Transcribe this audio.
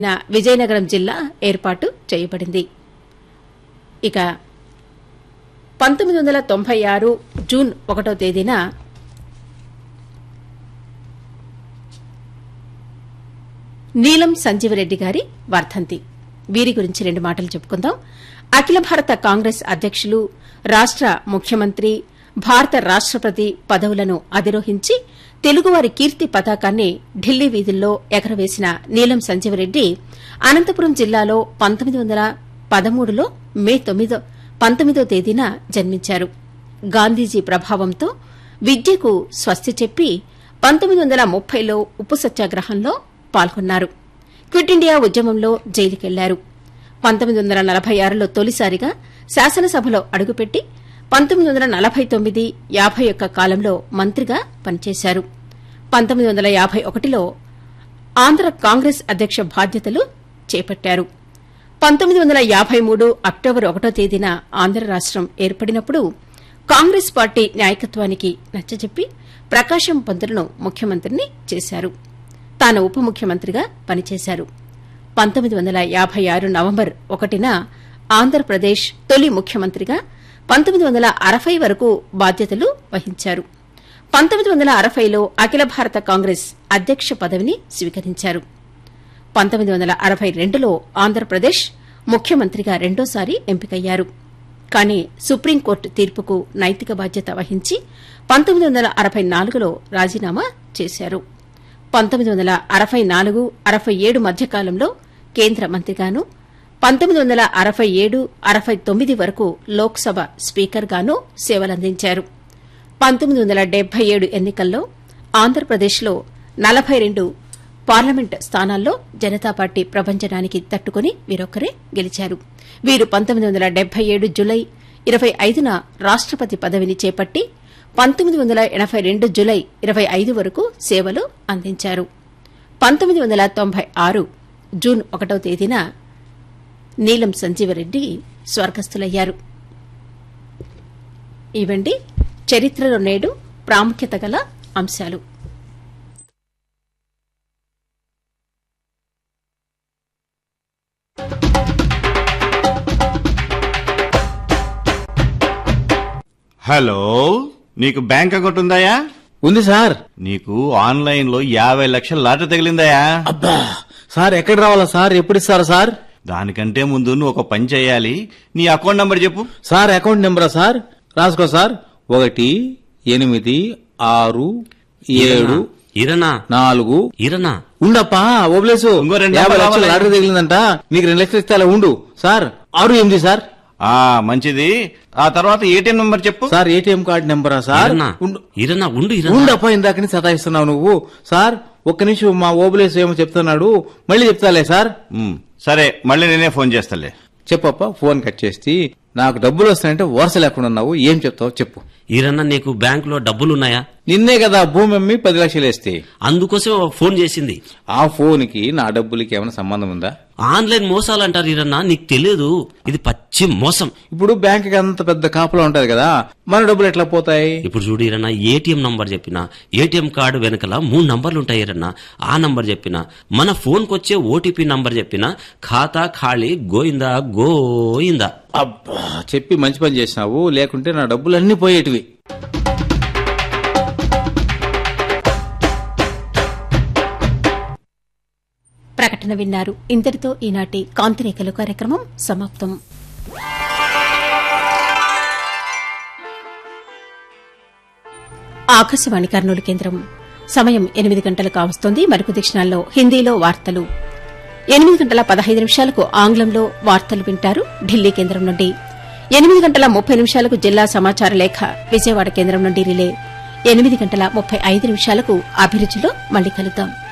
నా విజయనగరం జిల్లా ఏర్పాటు చేయబడింది ఇక పంతొమ్మిది వందల తొంభై ఆరు జూన్ ఒకటో తేదీన నీలం సంజీవరెడ్డి గారి వర్ధంతి వీరి గురించి రెండు మాటలు చెప్పుకుందాం అఖిల భారత కాంగ్రెస్ అధ్యకులు రాష్ట ముఖ్యమంత్రి భారత రాష్టపతి పదవులను అధిరోహించి తెలుగువారి కీర్తి పతాకాన్ని ఢిల్లీ వీధుల్లో ఎగరవేసిన నీలం సంజీవరెడ్డి అనంతపురం జిల్లాలో పంతొమ్మిది వందల పదమూడులో మే తొమ్మిదో పంతొమ్మిదో తేదీన జన్మించారు గాంధీజీ ప్రభావంతో విద్యకు స్వస్తి చెప్పి పంతొమ్మిది వందల ముప్పైలో ఉప్పు సత్యాగ్రహంలో పాల్గొన్నారు క్విట్ ఇండియా ఉద్యమంలో జైలుకెళ్లారు పంతొమ్మిది వందల నలభై ఆరులో తొలిసారిగా శాసనసభలో అడుగుపెట్టి పంతొమ్మిది వందల నలభై తొమ్మిది యాభై ఒక్క కాలంలో మంత్రిగా పనిచేశారు పంతొమ్మిది వందల యాభై ఒకటిలో ఆంధ్ర కాంగ్రెస్ అధ్యక్ష బాధ్యతలు చేపట్టారు పంతొమ్మిది వందల యాభై మూడు అక్టోబర్ ఒకటో తేదీన ఆంధ్ర రాష్టం ఏర్పడినప్పుడు కాంగ్రెస్ పార్టీ నాయకత్వానికి నచ్చజెప్పి ప్రకాశం పంతులను ముఖ్యమంత్రిని చేశారు తాను ఉప ముఖ్యమంత్రిగా పనిచేశారు పంతొమ్మిది వందల యాభై ఆరు నవంబర్ ఒకటిన ఆంధ్రప్రదేశ్ తొలి ముఖ్యమంత్రిగా పంతొమ్మిది వందల అరవై వరకు బాధ్యతలు వహించారు పంతొమ్మిది వందల అరవైలో అఖిల భారత కాంగ్రెస్ అధ్యక్ష పదవిని స్వీకరించారు పంతొమ్మిది వందల అరవై రెండులో ఆంధ్రప్రదేశ్ ముఖ్యమంత్రిగా రెండోసారి ఎంపికయ్యారు కానీ సుప్రీంకోర్టు తీర్పుకు నైతిక బాధ్యత వహించి పంతొమ్మిది వందల అరవై నాలుగులో రాజీనామా చేశారు పంతొమ్మిది వందల అరవై నాలుగు అరవై ఏడు మధ్యకాలంలో కేంద్ర మంత్రిగాను పంతొమ్మిది వందల అరవై ఏడు అరవై తొమ్మిది వరకు లోక్సభ స్పీకర్గాను సేవలందించారు పంతొమ్మిది వందల డెబ్బై ఏడు ఎన్నికల్లో ఆంధ్రప్రదేశ్లో నలభై రెండు పార్లమెంట్ స్థానాల్లో జనతా పార్టీ ప్రభంజనానికి తట్టుకుని వీరొక్కరే గెలిచారు వీరు పంతొమ్మిది వందల డెబ్బై ఏడు జులై ఇరవై ఐదున రాష్టపతి పదవిని చేపట్టి పంతొమ్మిది వందల ఎనబై రెండు జులై ఇరవై ఐదు వరకు సేవలు అందించారు పంతొమ్మిది వందల తొంభై ఆరు జూన్ ఒకటో తేదీన నీలం సంజీవరెడ్డి స్వర్గస్థులయ్యారు ఇవండి చరిత్రలో నేడు ప్రాముఖ్యత గల అంశాలు హలో నీకు బ్యాంక్ అకౌంట్ ఉందాయా ఉంది సార్ నీకు ఆన్లైన్ లో యాభై లక్షల లాటరీ తగిలిందాయా అబ్బా సార్ ఎక్కడ రావాలా సార్ ఎప్పుడు ఇస్తారా సార్ దానికంటే ముందు నువ్వు ఒక పని చేయాలి నీ అకౌంట్ నంబర్ చెప్పు సార్ అకౌంట్ నెంబరా సార్ రాసుకో సార్ ఒకటి ఎనిమిది ఆరు ఏడు ఇరనా నాలుగు ఇరనా ఉండప్పా ఓబ్లేసు ఇంకో రెండు యాభై నెంబర్లు లక్షలు రావాలి. లాటరీ తగిలిందంట నీకు రెండు లక్షలు ఇస్తే అలా ఉండు సార్ ఆరు ఎనిమిది సార్ ఆ మంచిది ఆ తర్వాత ఏటీఎం నంబర్ చెప్పు సార్ ఏటీఎం కార్డు నెంబరా సార్ ఇరనా ఉండు ఇరనా ఉండు ఇరనా ఉండప్పా ఇందాకని సతాయిస్తున్నావు నువ్వు సార్ ఒక్క నిమిషం మా ఓబులేసు ఏమో చెప్తున్నాడు మళ్ళీ చెప్తాలే సార్ ఉమ్, సరే మళ్ళీ నేనే ఫోన్ చేస్తాలే చెప్పప్ప ఫోన్ కట్ చేసి నాకు డబ్బులు వస్తాయంటే వరుస లేకుండా ఉన్నావు ఏం చెప్తావు చెప్పు ఇరన్నా నీకు బ్యాంకులో డబ్బులున్నాయా నిన్నే కదా భూమి అమ్మి పది లక్షలు వేస్తే అందుకోసం ఫోన్ చేసింది ఆ ఫోన్ కి నా డబ్బులకి ఏమైనా సంబంధం ఉందా ఆన్లైన్ మోసాలు అంటారు ఇరన్నా నీకు తెలియదు ఇది పచ్చి మోసం ఇప్పుడు బ్యాంక్ కి అంత పెద్ద కాపులో ఉంటది కదా మన డబ్బులు ఎట్లా పోతాయి ఇప్పుడు చూడు ఇరన్నా ఏటీఎం నంబర్ చెప్పిన ఏటీఎం కార్డు వెనకల మూడు నంబర్లు ఉంటాయి ఇరన్నా ఆ నంబర్ చెప్పిన మన ఫోన్ వచ్చే ఓటీపీ నంబర్ చెప్పిన ఖాతా ఖాళీ గోయిందా గోయిందా అబ్బా చెప్పి మంచి పని చేసినావు లేకుంటే నా డబ్బులు అన్ని పోయేటివి ప్రకటన విన్నారు ఇంతటితో ఈనాటి కాంతిరేఖలు కార్యక్రమం సమాప్తం ఆకాశవాణి కర్నూలు కేంద్రం సమయం ఎనిమిది గంటలు కావస్తోంది మరికొద్ది క్షణాల్లో హిందీలో వార్తలు ఎనిమిది గంటల పదహైదు నిమిషాలకు ఆంగ్లంలో వార్తలు వింటారు ఢిల్లీ కేంద్రం నుండి ఎనిమిది గంటల ముప్పై నిమిషాలకు జిల్లా సమాచార లేఖ విజయవాడ కేంద్రం నుండి రిలే ఎనిమిది గంటల ముప్పై ఐదు నిమిషాలకు అభిరుచిలో మళ్లీ కలుద్దాం